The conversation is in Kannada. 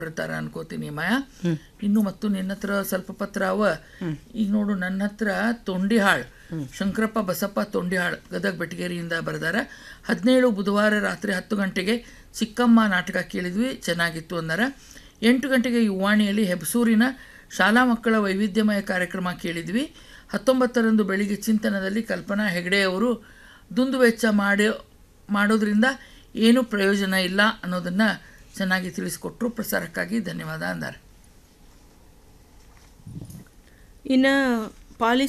ಬರ್ತಾರ ಅನ್ಕೋತೀನಿ ಮಾಯ ಇನ್ನು ಮತ್ತು ನಿನ್ನ ಹತ್ರ ಸ್ವಲ್ಪ ಪತ್ರ ಅವ ಈಗ ನೋಡು ನನ್ನ ಹತ್ರ ತೊಂಡಿಹಾಳ್ ಶಂಕರಪ್ಪ ಬಸಪ್ಪ ತೊಂಡಿಹಾಳ್ ಗದಗ ಬೆಟಗೇರಿಯಿಂದ ಬರೆದಾರ ಹದಿನೇಳು ಬುಧವಾರ ರಾತ್ರಿ ಹತ್ತು ಗಂಟೆಗೆ ಚಿಕ್ಕಮ್ಮ ನಾಟಕ ಕೇಳಿದ್ವಿ ಚೆನ್ನಾಗಿತ್ತು ಅಂದಾರ ಎಂಟು ಗಂಟೆಗೆ ಯುವಾಣಿಯಲ್ಲಿ ಹೆಬಸೂರಿನ ಶಾಲಾ ಮಕ್ಕಳ ವೈವಿಧ್ಯಮಯ ಕಾರ್ಯಕ್ರಮ ಕೇಳಿದ್ವಿ ಹತ್ತೊಂಬತ್ತರಂದು ಬೆಳಿಗ್ಗೆ ಚಿಂತನದಲ್ಲಿ ಕಲ್ಪನಾ ಹೆಗಡೆ ಅವರು ದುಂದು ವೆಚ್ಚ ಮಾಡಿ ಮಾಡೋದ್ರಿಂದ ಏನೂ ಪ್ರಯೋಜನ ಇಲ್ಲ ಅನ್ನೋದನ್ನು ಚೆನ್ನಾಗಿ ತಿಳಿಸ್ಕೊಟ್ರು ಪ್ರಸಾರಕ್ಕಾಗಿ ಧನ್ಯವಾದ ಅಂದಾರೆ ಇನ್ನು ಪಾಲಿ